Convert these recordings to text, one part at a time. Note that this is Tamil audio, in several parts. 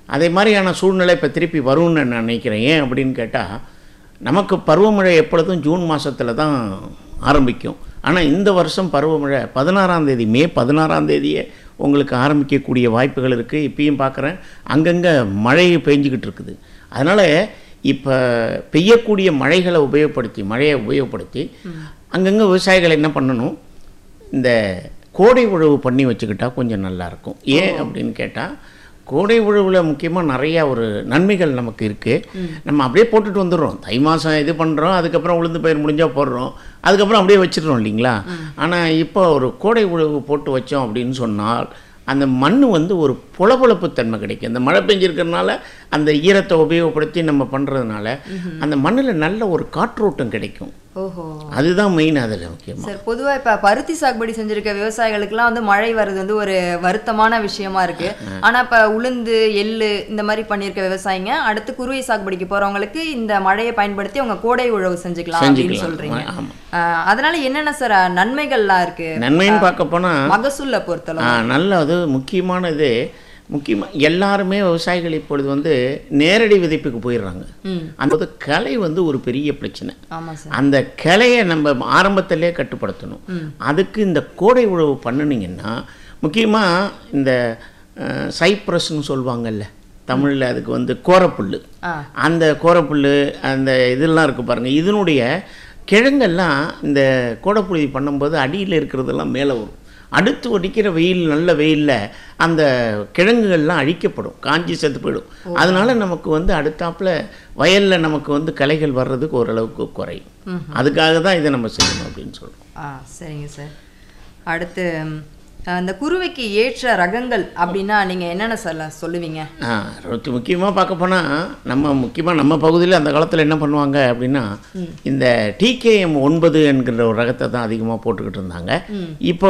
அதே மாதிரியான சூழ்நிலை இப்போ திருப்பி வரும்னு நான் நினைக்கிறேன் ஏன் அப்படின்னு கேட்டால் நமக்கு பருவமழை எப்பொழுதும் ஜூன் மாதத்தில் தான் ஆரம்பிக்கும் ஆனால் இந்த வருஷம் பருவமழை பதினாறாம் தேதி மே பதினாறாம் தேதியே உங்களுக்கு ஆரம்பிக்கக்கூடிய வாய்ப்புகள் இருக்குது இப்பயும் பார்க்குறேன் அங்கங்கே மழை பெஞ்சிக்கிட்டு இருக்குது அதனால் இப்போ பெய்யக்கூடிய மழைகளை உபயோகப்படுத்தி மழையை உபயோகப்படுத்தி அங்கங்கே விவசாயிகள் என்ன பண்ணணும் இந்த கோடை உழவு பண்ணி வச்சுக்கிட்டா கொஞ்சம் நல்லாயிருக்கும் ஏன் அப்படின்னு கேட்டால் கோடை உழவில் முக்கியமாக நிறையா ஒரு நன்மைகள் நமக்கு இருக்குது நம்ம அப்படியே போட்டுட்டு வந்துடுறோம் தை மாதம் இது பண்ணுறோம் அதுக்கப்புறம் உளுந்து பயிர் முடிஞ்சால் போடுறோம் அதுக்கப்புறம் அப்படியே வச்சிடுறோம் இல்லைங்களா ஆனால் இப்போ ஒரு கோடை உழவு போட்டு வச்சோம் அப்படின்னு சொன்னால் அந்த மண் வந்து ஒரு புலபுலப்பு தன்மை கிடைக்கும் அந்த மழை பெஞ்சிருக்கிறதுனால அந்த ஈரத்தை உபயோகப்படுத்தி நம்ம பண்ணுறதுனால அந்த மண்ணில் நல்ல ஒரு காற்றோட்டம் கிடைக்கும் ஓஹோ அதுதான் மெயின் அதில் முக்கியமாக சார் பொதுவா இப்ப பருத்தி சாகுபடி செஞ்சிருக்க விவசாயிகளுக்குலாம் வந்து மழை வர்றது வந்து ஒரு வருத்தமான விஷயமா இருக்கு ஆனா இப்ப உளுந்து எள்ளு இந்த மாதிரி பண்ணியிருக்க விவசாயிங்க அடுத்து குருவை சாகுபடிக்கு போறவங்களுக்கு இந்த மழையை பயன்படுத்தி அவங்க கோடை உழவு செஞ்சுக்கலாம் அப்படின்னு செஞ்சுக்கலாம். சொல்றீங்க ஆமா. ஆஹ் அதனால என்னென்ன சார் நன்மைகள்லாம் இருக்கு நன்மைன்னு பார்க்க போனால் மகசூல்ல பொறுத்தளவு நல்ல அது முக்கியமானது முக்கியமாக எல்லாருமே விவசாயிகள் இப்பொழுது வந்து நேரடி விதைப்புக்கு போயிடுறாங்க ம் அந்த கலை வந்து ஒரு பெரிய பிரச்சனை ஆமா சார் அந்த கிளையை நம்ம ஆரம்பத்திலே கட்டுப்படுத்தணும் அதுக்கு இந்த கோடை உழவு பண்ணுனீங்கன்னா முக்கியமாக இந்த அஹ், சைப்ரஸ்னு சொல்லுவாங்கல்ல தமிழில் அதுக்கு வந்து கோரப்புல் ஆ அந்த கோரப்புல் அந்த இதெல்லாம் இருக்குது பாருங்கள் இதனுடைய கிழங்கெல்லாம் இந்த கோடைப்புழுதி பண்ணும்போது அடியில் இருக்கிறதெல்லாம் மேலே வரும் அடுத்து ஒடிக்கிற வெயில் நல்ல வெயிலில் அந்த கிழங்குகள்லாம் அழிக்கப்படும் காஞ்சி செத்து போயிடும் அதனால நமக்கு வந்து அடுத்தாப்புல வயலில் நமக்கு வந்து களைகள் வர்றதுக்கு ஓரளவுக்கு குறையும் அதுக்காக தான் இதை நம்ம செய்யணும் அப்படின்னு சொல்கிறோம் ஆ சரிங்க சார் அடுத்து ம், அந்த குருவைக்கு ஏற்ற ரகங்கள் அப்படின்னா நீங்க என்னென்ன சார் சொல்லுவீங்க ஆ ரொம்ப முக்கியமாக பார்க்க போனால் நம்ம முக்கியமாக நம்ம பகுதியில் அந்த காலத்தில் என்ன பண்ணுவாங்க அப்படின்னா இந்த டிகேஎம் ஒன்பது என்கிற ஒரு ரகத்தை தான் அதிகமாக போட்டுக்கிட்டு இருந்தாங்க இப்போ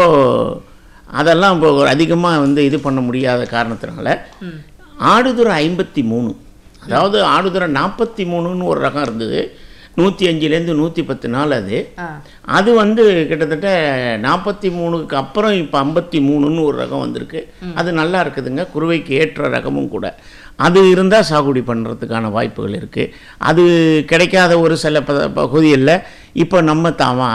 அதெல்லாம் இப்போ அதிகமாக வந்து இது பண்ண முடியாத காரணத்தினால ஆடுதுறை ஐம்பத்தி மூணு அதாவது ஆடுதுறை நாற்பத்தி மூணுன்னு ஒரு ரகம் இருந்தது நூற்றி அஞ்சுலேருந்து நூற்றி பத்து நாள் அது ஆ அது வந்து கிட்டத்தட்ட நாற்பத்தி மூணுக்கு அப்புறம் இப்போ ஐம்பத்தி மூணுன்னு ஒரு ரகம் வந்திருக்கு அது நல்லா இருக்குதுங்க குருவைக்கு ஏற்ற ரகமும் கூட அது இருந்தால் சாகுபடி பண்ணுறதுக்கான வாய்ப்புகள் இருக்குது அது கிடைக்காத ஒரு சில ப பகுதிகளில் இப்போ நம்ம தாவா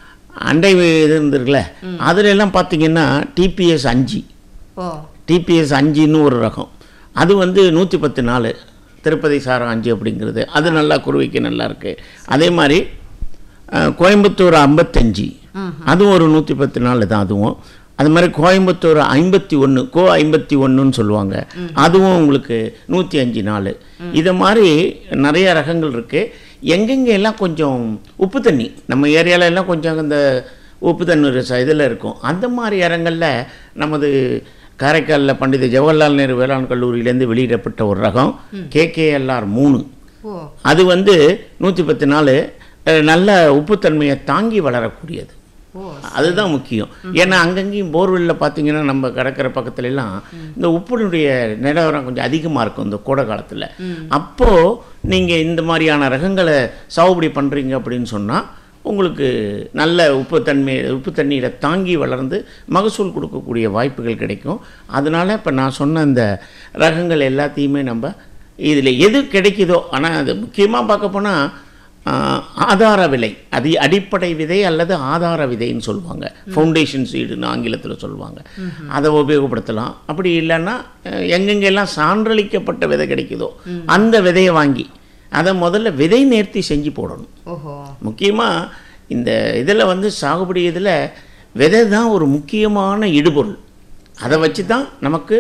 அண்டை இது இருந்திருக்குல்ல அதுல எல்லாம் பார்த்தீங்கன்னா டிபிஎஸ் அஞ்சு ஓ டிபிஎஸ் அஞ்சுன்னு ஒரு ரகம் அது வந்து நூற்றி பத்து நாள் திருப்பதி சாரம் அஞ்சு அப்படிங்கிறது அது நல்லா குருவிக்கு நல்லா இருக்கு அதே மாதிரி அஹ், கோயம்புத்தூர் ஐம்பத்தஞ்சு அதுவும் ஒரு நூற்றி பத்து நாள் தான் அதுவும் அது மாதிரி கோயம்புத்தூர் ஐம்பத்தி ஒன்று கோ ஐம்பத்தி ஒன்றுன்னு சொல்லுவாங்க அதுவும் உங்களுக்கு நூற்றி அஞ்சு நாள் இதை மாதிரி நிறைய ரகங்கள் இருக்குது எங்கெங்கே எல்லாம் கொஞ்சம் உப்பு தண்ணி நம்ம ஏரியால எல்லாம் கொஞ்சம் இந்த உப்பு தண்ணி இதில் இருக்கும் அந்த மாதிரி இடங்களில் நமது காரைக்காலில் பண்டித ஜவஹர்லால் நேரு வேளாண் கல்லூரியிலேருந்து வெளியிடப்பட்ட ஒரு ரகம் கேகேஎல்ஆர் மூணு ஓ அது வந்து நூற்றி பத்து நாள் அஹ், நல்ல உப்புத்தன்மையை தாங்கி வளரக்கூடியது ஓ அதுதான் முக்கியம் ஏன்னா அங்கங்கேயும் போர்வெல்லில் பார்த்தீங்கன்னா நம்ம கடற்கரை பக்கத்துல எல்லாம் இந்த உப்பினுடைய நிலவரம் கொஞ்சம் அதிகமாக இருக்கும் இந்த கோடை காலத்தில் அப்போது நீங்கள் இந்த மாதிரியான ரகங்களை சாகுபடி பண்ணுறீங்க அப்படின்னு சொன்னால் உங்களுக்கு நல்ல உப்பு தன்மை உப்பு தண்ணீரை தாங்கி வளர்ந்து மகசூல் கொடுக்கக்கூடிய வாய்ப்புகள் கிடைக்கும் அதனால இப்போ நான் சொன்ன இந்த ரகங்கள் எல்லாத்தையுமே நம்ம இதில் எது கிடைக்குதோ ஆனால் அது முக்கியமாக பார்க்க போனால் ஆஹ், ஆதார விலை அது அடிப்படை விதை அல்லது ஆதார விதைன்னு சொல்லுவாங்க ஃபவுண்டேஷன் சீடுன்னு ஆங்கிலத்தில் சொல்லுவாங்க அதை உபயோகப்படுத்தலாம் அப்படி இல்லைன்னா அஹ், எங்கெங்கெல்லாம் சான்றளிக்கப்பட்ட விதை கிடைக்குதோ அந்த விதையை வாங்கி அதை முதல்ல விதை நேர்த்தி செஞ்சு போடணும் ஓஹோ முக்கியமாக இந்த இதில் வந்து சாகுபடி இதில் விதை தான் ஒரு முக்கியமான இடுபொருள் அதை வச்சு தான் நமக்கு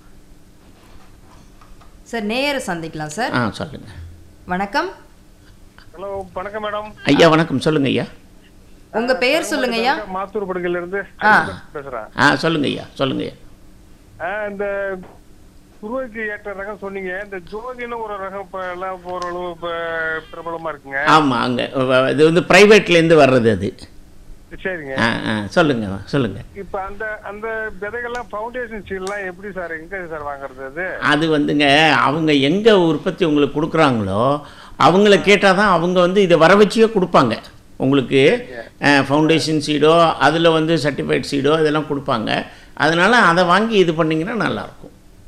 சார் நேர சந்திக்கலாம் சார் ஆ சொல்லுங்கள் வணக்கம் ஹலோ வணக்கம் மேடம் ஐயா வணக்கம் சொல்லுங்க ஐயா உங்க பெயர் சொல்லுங்க ஐயா மாத்தூர் படுகையில இருந்து ஆ. பேசுறேன் ஆ சொல்லுங்க ஐயா சொல்லுங்க ஐயா ஆ, இந்த குருவைக்கு ஏற்ற ரகம் சொன்னீங்க இந்த ஜோதின்னு ஒரு ரகம் இப்ப எல்லாம் ஓரளவு இப்ப பிரபலமா இருக்குங்க ஆமாம் அங்கே இது வந்து ப்ரைவேட்லேருந்து வர்றது அது சரிங்க ஆ ஆ சொல்லுங்க சொல்லுங்க இப்ப அந்த அந்த விதைகள்லாம் ஃபவுண்டேஷன் சீட்லாம் எப்படி சார் எங்க சார் வாங்குறது அது அது வந்துங்க அவங்க எங்கே உற்பத்தி உங்களுக்கு கொடுக்குறாங்களோ அவங்கள கேட்டால் தான் அவங்க வந்து இதை வர வச்சியே கொடுப்பாங்க உங்களுக்கு ஃபவுண்டேஷன் சீடோ அதில் வந்து சர்டிஃபைட் சீடோ இதெல்லாம் கொடுப்பாங்க அதனால் அதை வாங்கி இது பண்ணிங்கன்னா நல்லாயிருக்கும்